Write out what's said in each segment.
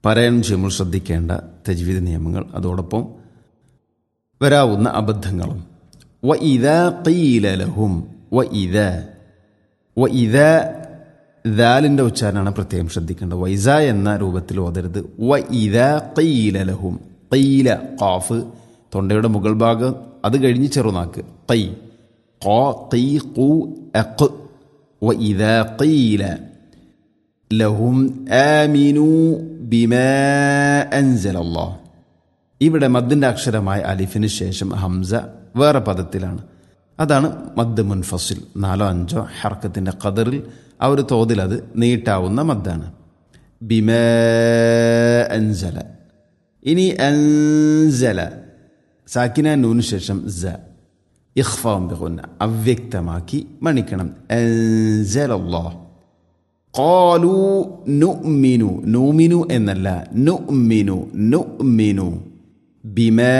പാരായണം ചെയ്യുമ്പോൾ ശ്രദ്ധിക്കേണ്ട തജ്വീദ് നിയമങ്ങൾ അതോടൊപ്പം വരാവുന്ന അബദ്ധങ്ങളും വ ഇത ലഹും വ ഇത വ ഇത ദാലിൻ്റെ ഉച്ചാരണമാണ് പ്രത്യേകം ശ്രദ്ധിക്കേണ്ടത് വൈസ എന്ന രൂപത്തിൽ ഓതരുത് വ ഇത ലഹും കയ്യില കാഫ് തൊണ്ടയുടെ മുകൾ ഭാഗം അത് കഴിഞ്ഞ് ചെറുനാക്ക് കൈ ഖ ഖീ ഖു അഖ് വ ഇത ഖീല ലഹും ആമിനു ബിമാ അൻസലല്ലാഹ് ഇവിടെ മദ്ദിൻ്റെ അക്ഷരമായ അലിഫിന് ശേഷം ഹംസ വേറെ പദത്തിലാണ് അതാണ് മദ് മുൻഫസിൽ നാലോ അഞ്ചോ ഹർക്കത്തിൻ്റെ ഖദറിൽ ആ ഒരു തോതിൽ അത് നീട്ടാവുന്ന മദ്ദാണ് ബിമ അൻസല ഇനി അൻസല സാക്കിന നൂന് ശേഷം സ ഇഖ്ഫാം ബിഗുന്ന അവ്യക്തമാക്കി മണിക്കണം അൻസലല്ലാഹ് ഖാലു നുഅ്മിനു നൂമിനു എന്നല്ല നുഅ്മിനു നുഅ്മിനു ബിമാ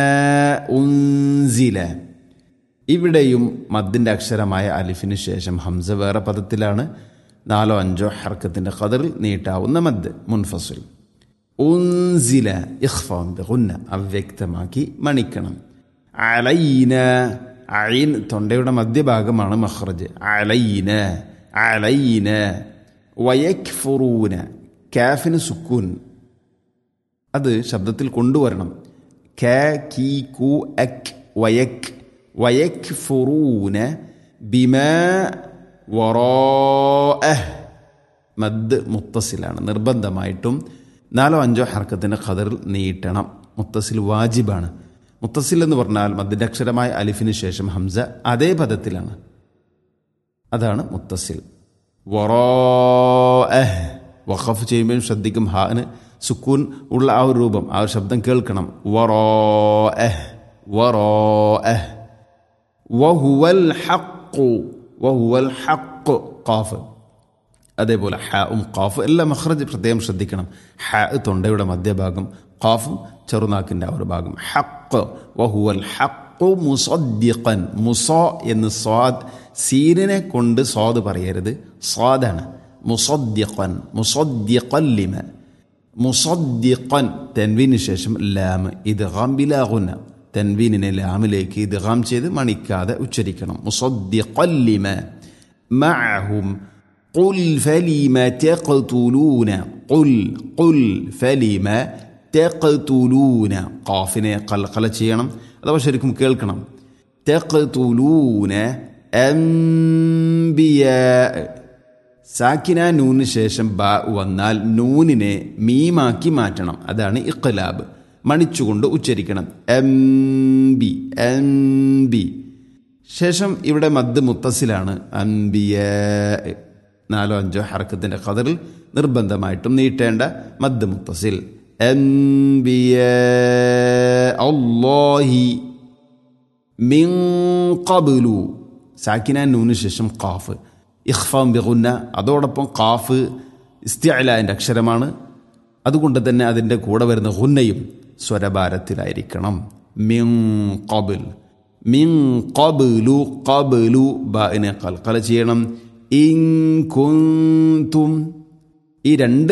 ഉൻസില ഇവിടെയും മദ്ദിൻ്റെ അക്ഷരമായ അലിഫിന് ശേഷം ഹംസ വേറെ പദത്തിലാണ് നാലോ അഞ്ചോ ഹർക്കത്തിൻ്റെ ഖദറിൽ നീട്ടാവുന്ന മദ് മുൻഫസുൽ ഉൻസില ഇഖ്ഫാം ബിഗുന്ന അവ്യക്തമാക്കി മണിക്കണം അലൈന അയിൻ തൊണ്ടയുടെ മധ്യഭാഗമാണ് മഖ്റജ് അലൈന അലൈന വയക്ഫുറൂന കാഫിന് സുക്കൂൻ അത് ശബ്ദത്തിൽ കൊണ്ടുവരണം ക കീ കു അക് വയക് വയക്ഫുറൂന ബിമ വറോഅഹ് മദ് മുത്തസിലാണ് നിർബന്ധമായിട്ടും നാലോ അഞ്ചോ ഹർക്കത്തിൻ്റെ ഖദറിൽ നീട്ടണം മുത്തസിൽ വാജിബാണ് മുത്തസിൽ എന്ന് പറഞ്ഞാൽ മദ്ദിൻ്റെ അക്ഷരമായ അലിഫിന് ശേഷം ഹംസ അതേ പദത്തിലാണ് അതാണ് മുത്തസിൽ വറോഅഹ് വഖഫ് ചെയ്യുമ്പോഴും ശ്രദ്ധിക്കും ഹാന് സുക്കൂൻ ഉള്ള ആ ഒരു രൂപം ആ ഒരു ശബ്ദം കേൾക്കണം വറോഅഹ് വറോഅഹ് വഹുവൽ ഹഖു വഹുവൽ ഹഖ് ഖാഫ് അതേപോലെ ഹാവും ഖാഫ് എല്ലാം മഖ്റജ് പ്രത്യേകം ശ്രദ്ധിക്കണം ഹ തൊണ്ടയുടെ മധ്യഭാഗം ഖാഫും ചെറുനാക്കിൻ്റെ ആ ഒരു ഭാഗം ഹഖ് വഹുവൽ ഹഖ് മുസദ്ദിഖൻ മുസ എന്ന് സ്വാദ് സീനിനെ കൊണ്ട് സ്വാദ് പറയരുത് സ്വാദാണ് മുസദ്ദിഖൻ മുസദ്ദിഖല്ലിമ മുസദ്ദിഖൻ തെൻവീന് ശേഷം ലാം ഇത് ഗാംബിലാകുന്ന തെൻവീനിനെ ലാമിലേക്ക് ഇത് ഗാം ചെയ്ത് മണിക്കാതെ ഉച്ചരിക്കണം മുസദ്ദിഖല്ലിമ മഅഹും قل فلم تقتلون قل قل فلم تقتلون قافനെ قلقല ചെയ്യണം അഥവാ ശരിക്കും കേൾക്കണം تقتلون أنبياء സാക്കിന നൂന് ശേഷം ബ വന്നാൽ നൂനിനെ മീമാക്കി മാറ്റണം അതാണ് ഇഖ്ലാബ് മണിച്ചുകൊണ്ട് ഉച്ചരിക്കണം എം ബി എം ബി ശേഷം ഇവിടെ മദ് മുത്തസിലാണ് അംബിയ നാലോ അഞ്ചോ ഹറക്കത്തിൻ്റെ ഖദറിൽ നിർബന്ധമായിട്ടും നീട്ടേണ്ട മദ് മുത്തസിൽ അംബിയ അല്ലാഹി മിൻ ഖബ്ലു സാക്കിന നൂന് ശേഷം ഖാഫ് ഇഖ്ഫാം ബിഗുന്ന അതോടൊപ്പം ഖാഫ് ഇസ്തിഅലാൻ്റെ അക്ഷരമാണ് അതുകൊണ്ട് തന്നെ അതിൻ്റെ കൂടെ വരുന്ന ഹുന്നയും സ്വരഭാരത്തിലായിരിക്കണം മിൻ ഖബിൽ മിൻ ഖബ്ലു ഖബ്ലു ബാഇനെ ഖൽഖല ചെയ്യണം ഇൻ കുന്തും ഈ രണ്ട്